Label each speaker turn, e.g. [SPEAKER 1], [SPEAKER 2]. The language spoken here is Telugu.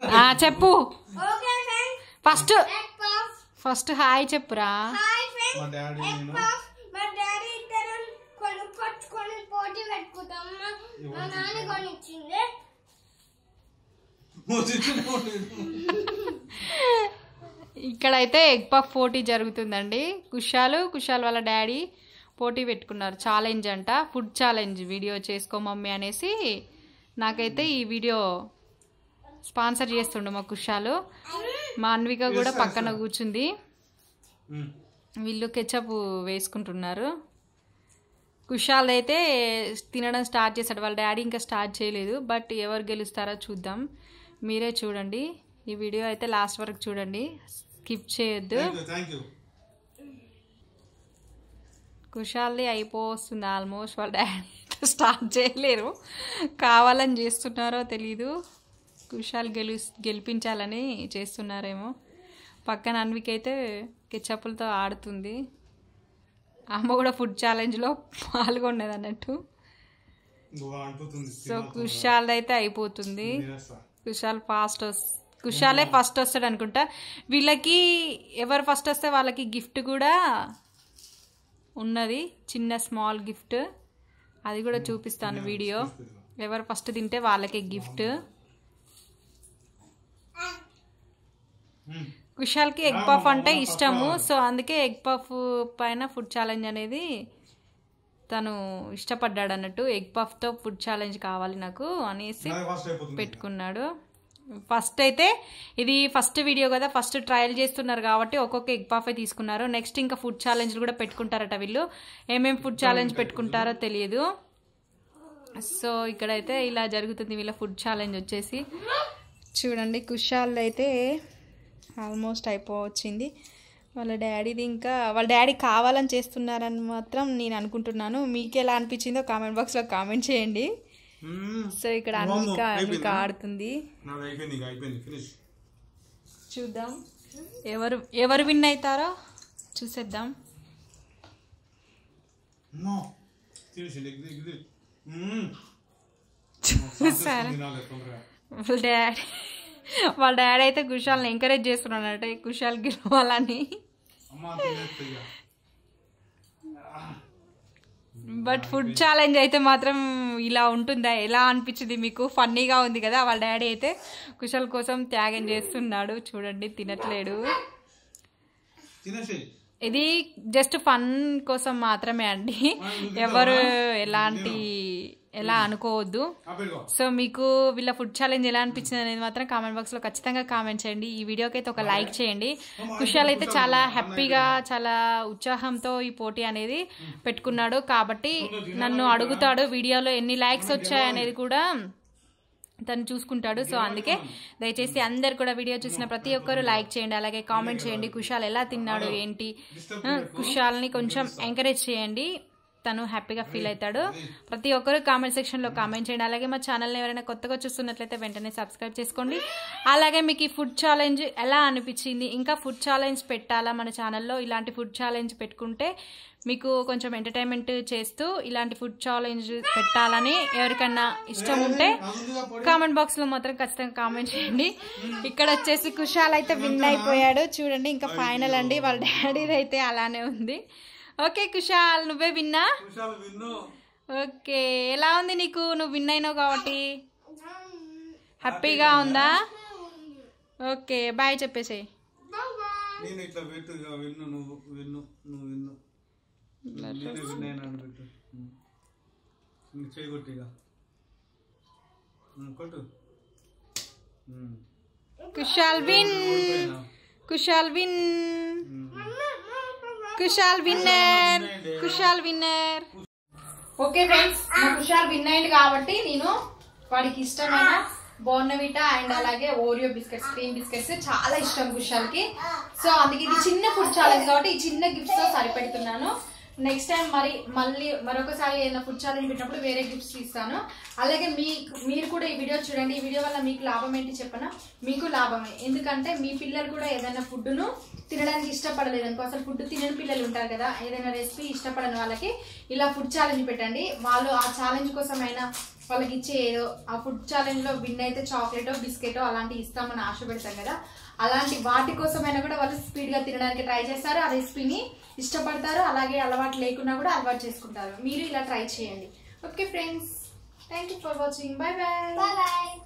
[SPEAKER 1] ఆ, చెప్పు
[SPEAKER 2] okay friends
[SPEAKER 1] first
[SPEAKER 2] egg puff
[SPEAKER 1] first hi చెప్పురా
[SPEAKER 2] హాయ్ ఫ్రెండ్స్
[SPEAKER 3] మా డాడీ
[SPEAKER 2] ఎగ్
[SPEAKER 3] నేను
[SPEAKER 2] పఫ్ మా డాడీ ఇద్దరం కొనుక్కొచ్చుకొని పోటీ పెట్టుకుంటాం మా- మా నాన్న కొనిచ్చింది
[SPEAKER 1] ఇక్కడైతే ఎగ్ పఫ్ పోటీ జరుగుతుందండి కుషాలు కుషాల్ వాళ్ళ డాడీ పోటీ పెట్టుకున్నారు ఛాలెంజ్ అంట ఫుడ్ ఛాలెంజ్ వీడియో చేసుకో మమ్మీ అనేసి నాకైతే ఈ వీడియో స్పాన్సర్ చేస్తుండు మా కుషాలు మా అన్విక కూడా పక్కన కూర్చుంది
[SPEAKER 3] ఉమ్.
[SPEAKER 1] వీళ్ళు కెచప్ వేసుకుంటున్నారు కుషాల్ అయితే తినడం స్టార్ట్ చేశాడు వాళ్ళ డాడీ ఇంకా స్టార్ట్ చేయలేదు బట్ ఎవరు గెలుస్తారో చూద్దాం మీరే చూడండి ఈ వీడియో అయితే లాస్ట్ వరకు చూడండి స్కిప్ చేయొద్దు
[SPEAKER 3] థ్యాంక్ యూ థ్యాంక్ యూ
[SPEAKER 1] కుషాల్ది అయిపోతుంది ఆల్మోస్ట్ వాళ్ళ డాడీ స్టార్ట్ చేయలేరు కావాలని చేస్తున్నారో తెలీదు కుషాల్ గెలు గెలిపించాలని చేస్తున్నారేమో పక్కన అన్విక్ అయితే కెచ్చప్పులతో ఆడుతుంది అమ్మ కూడా ఫుడ్ ఛాలెంజ్లో పాల్గొన్నది అన్నట్టు
[SPEAKER 3] గోవా అంటుతుంది
[SPEAKER 1] సో కుషాల్ అయితే అయిపోతుంది
[SPEAKER 3] తినేస్తా
[SPEAKER 1] కుషాల్ ఫాస్ట్ వస్ కుషాలే ఫస్ట్ వస్తాడు అనుకుంటా వీళ్ళకి ఎవరు ఫస్ట్ వస్తే వాళ్ళకి గిఫ్ట్ కూడా ఉన్నది చిన్న స్మాల్ గిఫ్ట్ అది కూడా చూపిస్తాను వీడియో ఎవరు ఫస్ట్ తింటే వాళ్ళకి గిఫ్ట్
[SPEAKER 3] ఉమ్.
[SPEAKER 1] కుషాల్కి ఎగ్ పఫ్ అంటే ఇష్టము సో అందుకే ఎగ్ పఫ్ పైన ఫుడ్ ఛాలెంజ్ అనేది తను ఇష్టపడ్డాడు అన్నట్టు ఎగ్ పఫ్తో ఫుడ్ ఛాలెంజ్ కావాలి నాకు అనేసి
[SPEAKER 3] నాది ఫాస్ట్ అయిపోతుంది
[SPEAKER 1] పెట్టుకున్నాడు ఫస్ట్ అయితే ఇది ఫస్ట్ వీడియో కదా ఫస్ట్ ట్రయల్ చేస్తున్నారు కాబట్టి ఒక్కొక్క ఎగ్ పఫ్ తీసుకున్నారు నెక్స్ట్ ఇంకా ఫుడ్ ఛాలెంజ్ కూడా పెట్టుకుంటారట వీళ్ళు ఏమేం ఫుడ్ ఛాలెంజ్ పెట్టుకుంటారో తెలియదు సో ఇక్కడైతే ఇలా జరుగుతుంది వీళ్ళ ఫుడ్ ఛాలెంజ్ వచ్చేసి చూడండి కుషాల్ అయితే ఆల్మోస్ట్ అయిపోవచ్చింది వాళ్ళ డాడీది ఇంకా వాళ్ళ డాడీ కావాలని చేస్తున్నారని మాత్రం నేను అనుకుంటున్నాను మీకు ఎలా అనిపించిందో కామెంట్ బాక్స్లో కామెంట్ చేయండి
[SPEAKER 3] ఉమ్.
[SPEAKER 1] సో ఇక్కడ
[SPEAKER 3] వామ్మో,
[SPEAKER 1] అన్విక అన్విక
[SPEAKER 3] అయిపోయిందా?
[SPEAKER 1] ఆడుతుంది
[SPEAKER 3] నాది అయిపోయింది ఇక అయిపోయింది ఫినిష్
[SPEAKER 1] చూద్దాం ఎవరు ఎవరు విన్ అవుతారో చూసేద్దాం
[SPEAKER 3] నో తినేసి ఎగ్ది ఎగ్ది ఉమ్.
[SPEAKER 1] చూసారా
[SPEAKER 3] తినాలి తొందరగా
[SPEAKER 1] వాళ్ళ డాడీ వాళ్ళ డాడీ అయితే కుషాల్ని ఎంకరేజ్ చేస్తున్నాడట ఈ కుషాల్ గెలవాలని
[SPEAKER 3] అమ్మ తినేస్తా ఇక
[SPEAKER 1] బట్ ఫుడ్ ఛాలెంజ్ అయితే మాత్రం ఇలా ఉంటుందా ఎలా అనిపించింది మీకు ఫన్నీగా ఉంది కదా వాళ్ళ డాడీ అయితే కుషాల్ కోసం త్యాగం చేస్తున్నాడు చూడండి తినట్లేడు
[SPEAKER 3] తినేసి
[SPEAKER 1] ఇది జస్ట్ ఫన్ కోసం మాత్రమే అండి ఎవరు ఎలాంటి ఎలా అనుకోవద్దు
[SPEAKER 3] ఆ పెట్టుకో
[SPEAKER 1] సో మీకు వీళ్ళ ఫుడ్ ఛాలెంజ్ ఎలా అనిపించింది అనేది మాత్రం కామెంట్ బాక్స్ లో ఖచ్చితంగా కామెంట్ చేయండి ఈ వీడియోకి అయితే ఒక లైక్ చేయండి కుషాల్ అయితే చాలా హ్యాపీగా చాలా ఉత్సాహంతో ఈ పోటీ అనేది పెట్టుకున్నాడు కాబట్టి నన్ను అడుగుతాడు వీడియోలో ఎన్ని లైక్స్ వచ్చాయి అనేది కూడా తను చూసుకుంటాడు సో అందుకే దయచేసి అందరు కూడా వీడియో చూసిన ప్రతి ఒక్కరు లైక్ చేయండి అలాగే కామెంట్ చేయండి కుషాల్ ఎలా తిన్నాడు ఏంటి ఆ, కుషాల్ని కొంచెం ఎంకరేజ్ చేయండి తను హ్యాపీగా ఫీల్ అవుతాడు ప్రతి ఒక్కరు కామెంట్ సెక్షన్లో కామెంట్ చేయండి అలాగే మా ఛానల్ని ఎవరైనా కొత్తగా చూస్తున్నట్లయితే వెంటనే సబ్స్క్రైబ్ చేసుకోండి అలాగే మీకు ఈ ఫుడ్ ఛాలెంజ్ ఎలా అనిపించింది ఇంకా ఫుడ్ ఛాలెంజ్ పెట్టాలా మన ఛానల్లో ఇలాంటి ఫుడ్ ఛాలెంజ్ పెట్టుకుంటే మీకు కొంచెం ఎంటర్టైన్మెంట్ చేస్తూ ఇలాంటి ఫుడ్ ఛాలెంజ్ పెట్టాలని ఎవరికన్నా ఇష్టం ఉంటే కామెంట్ బాక్స్ లో మాత్రం ఖచ్చితంగా కామెంట్ చేయండి ఇక్కడ వచ్చేసి కుషాల్ అయితే విన్ అయిపోయాడు చూడండి ఇంకా ఫైనల్ అండి వాళ్ళ డాడీది అయితే అలానే ఉంది ఓకే కుషాల్ నువ్వే విన్నా
[SPEAKER 3] కుషాలు విన్ను
[SPEAKER 1] ఓకే ఎలా ఉంది నీకు నువ్వు విన్ అయినావు కాబట్టి హ్యాపీగా ఉందా ఓకే బాయ్ చెప్పేసి
[SPEAKER 3] నేను ఇట్లా పెట్టు ఇక విన్ను నువ్వు విన్ను నువ్వు విన్ను నేనే విన్ అయినాను పెట్టు ఉమ్. ఇంక చేయి కొట్టు ఇక ఉమ్, కొట్టు ఉమ్.
[SPEAKER 1] కుషాల్ విన్
[SPEAKER 3] ఓడిపోయినా?
[SPEAKER 1] కుషాల్ విన్
[SPEAKER 3] ఉమ్.
[SPEAKER 1] Kushal winner Kushal winner okay friends మా కుషాల్ విన్ అయింది కాబట్టి నేను వాడికి ఇష్టమైన బోర్నవిటా అండ్ అలాగే ఓరియో బిస్కెట్స్ క్రీమ్ బిస్కెట్స్ చాలా ఇష్టం కుషాల్కి సో అందుకే ఇది చిన్న ఫుడ్ ఛాలెంజ్ కాబట్టి ఈ చిన్న గిఫ్ట్స్ తో సరిపెడుతున్నాను నెక్స్ట్ టైం మరి మళ్ళీ మరొకసారి ఏదైనా ఫుడ్ ఛాలెంజ్ పెట్టినప్పుడు వేరే గిఫ్ట్స్ ఇస్తాను అలాగే మీ మీరు కూడా ఈ వీడియో చూడండి ఈ వీడియో వల్ల మీకు లాభం ఏంటి చెప్పనా మీకు లాభమే ఎందుకంటే మీ పిల్లలు కూడా ఏదైనా ఫుడ్ను తినడానికి ఇష్టపడలేదు అనుకో అసలు ఫుడ్ తినని పిల్లలు ఉంటారు కదా ఏదైనా రెసిపీ ఇష్టపడని వాళ్ళకి ఇలా ఫుడ్ ఛాలెంజ్ పెట్టండి వాళ్ళు ఆ ఛాలెంజ్ కోసం అయినా వాళ్ళకి ఇచ్చే ఏదో ఆ ఫుడ్ ఛాలెంజ్ లో విన్ అయితే చాక్లెటో బిస్కెటో అలాంటివి ఇస్తామని ఆశ పెడతాం కదా అలాంటి వాటి కోసమైనా కూడా వాళ్ళు స్పీడ్ గా తినడానికి ట్రై చేస్తారు ఆ రెసిపీని ఇష్టపడతారు అలాగే అలవాటు లేకున్నా కూడా అలవాటు చేసుకుంటారు మీరు ఇలా ట్రై చేయండి okay friends thank you for watching bye bye
[SPEAKER 2] bye bye